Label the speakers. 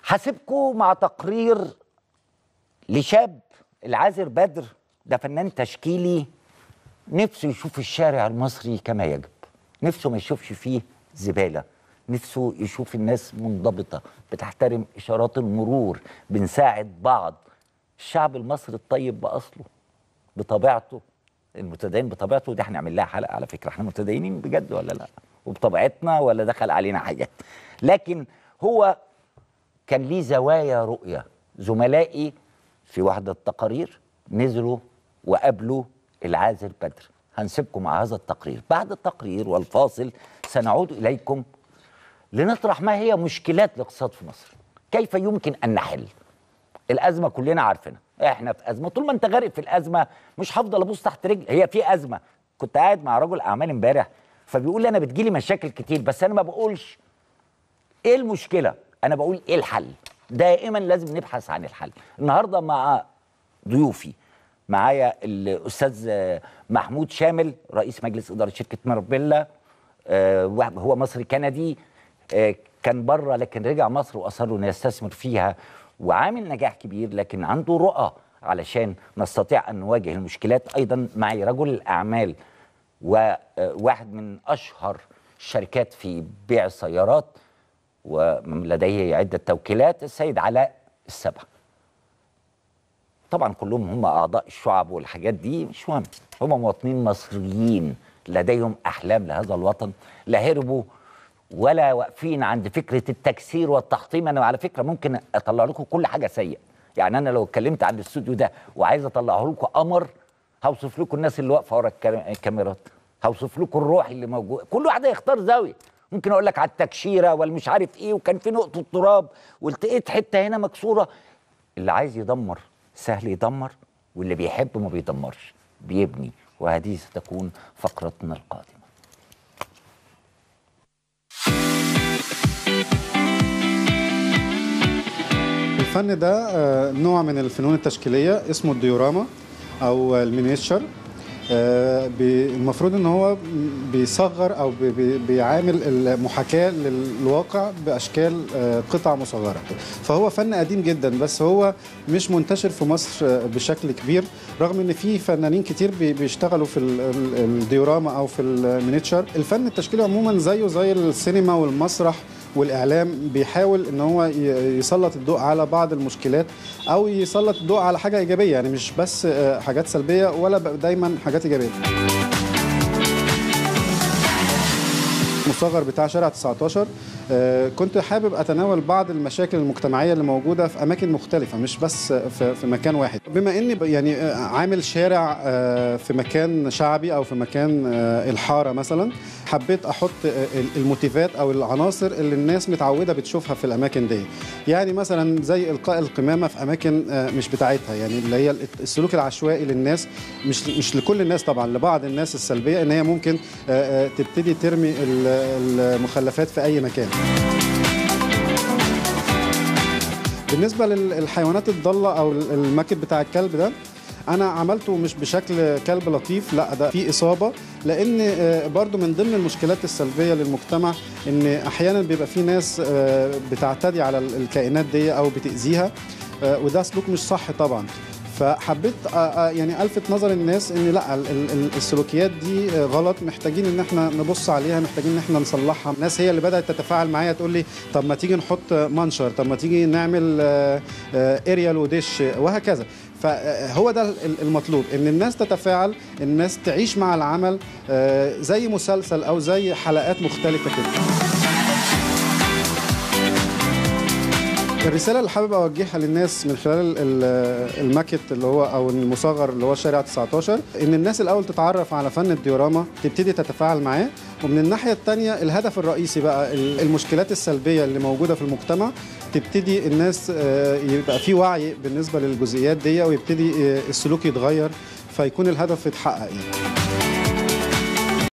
Speaker 1: هسيبكم مع تقرير لشاب العازر بدر ده فنان تشكيلي نفسه يشوف الشارع المصري كما يجب نفسه ما يشوفش فيه زبالة نفسه يشوف الناس منضبطة بتحترم إشارات المرور بنساعد بعض الشعب المصري الطيب بأصله بطبيعته المتدين بطبيعته دي هنعمل لها حلقة على فكرة احنا متدينين بجد ولا لا وبطبيعتنا ولا دخل علينا حاجات لكن هو كان ليه زوايا رؤية زملائي في واحدة التقارير نزلوا وقابلوا العازر بدر هنسيبكم مع هذا التقرير بعد التقرير والفاصل سنعود إليكم لنطرح ما هي مشكلات الاقتصاد في مصر كيف يمكن أن نحل الأزمة كلنا عارفينها احنا في أزمة طول ما انت غارق في الأزمة مش هفضل أبص تحت رجلي هي في أزمة كنت قاعد مع رجل أعمال امبارح فبيقول لي أنا بتجيلي مشاكل كتير بس أنا ما بقولش ايه المشكله انا بقول ايه الحل دائما لازم نبحث عن الحل النهارده مع ضيوفي معايا الاستاذ محمود شامل رئيس مجلس اداره شركه مربيلا آه، هو مصري كندي آه، كان بره لكن رجع مصر واصر انه يستثمر فيها وعامل نجاح كبير لكن عنده رؤى علشان نستطيع ان نواجه المشكلات ايضا معي رجل الاعمال وواحد من اشهر الشركات في بيع السيارات ولديه عدة توكيلات السيد علاء السبع طبعا كلهم هم أعضاء الشعب والحاجات دي مش مهم هم مواطنين مصريين لديهم أحلام لهذا الوطن لا هربوا ولا واقفين عند فكرة التكسير والتحطيم أنا على فكرة ممكن أطلع لكم كل حاجة سيئة يعني أنا لو اتكلمت عن الاستوديو ده وعايز أطلعه لكم قمر هوصف لكم الناس اللي واقفة ورا الكام- الكاميرات هوصف لكم الروح اللي موجود كل واحد يختار زاوية ممكن اقول لك على التكشيره والمش عارف ايه وكان في نقطه تراب والتقيت حته هنا مكسوره اللي عايز يدمر سهل يدمر واللي بيحب ما بيدمرش بيبني وهذه ستكون فقرتنا القادمه
Speaker 2: الفن ده آه، نوع من الفنون التشكيلية اسمه الديوراما أو المينيتشر آه، بي- المفروض ان هو بيصغر او بي- بي- بيعامل المحاكاه للواقع باشكال آه، قطع مصغره فهو فن قديم جدا بس هو مش منتشر في مصر آه، بشكل كبير رغم ان في فنانين كتير بي- بيشتغلوا في ال- ال- الديوراما او في المينيتشر الفن التشكيلي عموما زيه زي السينما والمسرح والاعلام بيحاول ان هو ي- يسلط الضوء على بعض المشكلات او يسلط الضوء على حاجه ايجابيه يعني مش بس آه، حاجات سلبيه ولا ب- دايما حاجات ايجابيه المصغر بتاع شارع 19 آه، كنت حابب اتناول بعض المشاكل المجتمعيه اللي موجوده في اماكن مختلفه مش بس في في مكان واحد بما اني ب- يعني آه، عامل شارع آه، في مكان شعبي او في مكان آه، الحاره مثلا حبيت احط آه، ال- الموتيفات او العناصر اللي الناس متعوده بتشوفها في الاماكن دي يعني مثلا زي القاء القمامه في اماكن آه، مش بتاعتها يعني اللي هي السلوك العشوائي للناس مش مش لكل الناس طبعا لبعض الناس السلبيه ان هي ممكن آه، آه، تبتدي ترمي ال- المخلفات في اي مكان بالنسبه للحيوانات الضاله او الماكت بتاع الكلب ده انا عملته مش بشكل كلب لطيف لا ده في اصابه لان آه، برضو من ضمن المشكلات السلبيه للمجتمع ان احيانا بيبقى في ناس آه، بتعتدي على الكائنات دي او بتاذيها آه، وده سلوك مش صح طبعا فحبيت آه، آه، يعني الفت نظر الناس ان لا ال- ال- ال- السلوكيات دي آه، غلط محتاجين ان احنا نبص عليها محتاجين ان احنا نصلحها الناس هي اللي بدات تتفاعل معايا تقول لي طب ما تيجي نحط منشر طب ما تيجي نعمل آه، آه، اريال ودش وهكذا فهو ده ال- المطلوب ان الناس تتفاعل الناس تعيش مع العمل آه، زي مسلسل او زي حلقات مختلفه كده الرسالة اللي حابب أوجهها للناس من خلال ال- الماكت اللي هو أو المصغر اللي هو شارع 19 إن الناس الأول تتعرف على فن الديوراما تبتدي تتفاعل معاه ومن الناحية التانية الهدف الرئيسي بقى ال- المشكلات السلبية اللي موجودة في المجتمع تبتدي الناس آه، يبقى في وعي بالنسبة للجزئيات دي ويبتدي آه، السلوك يتغير فيكون الهدف يتحقق يعني.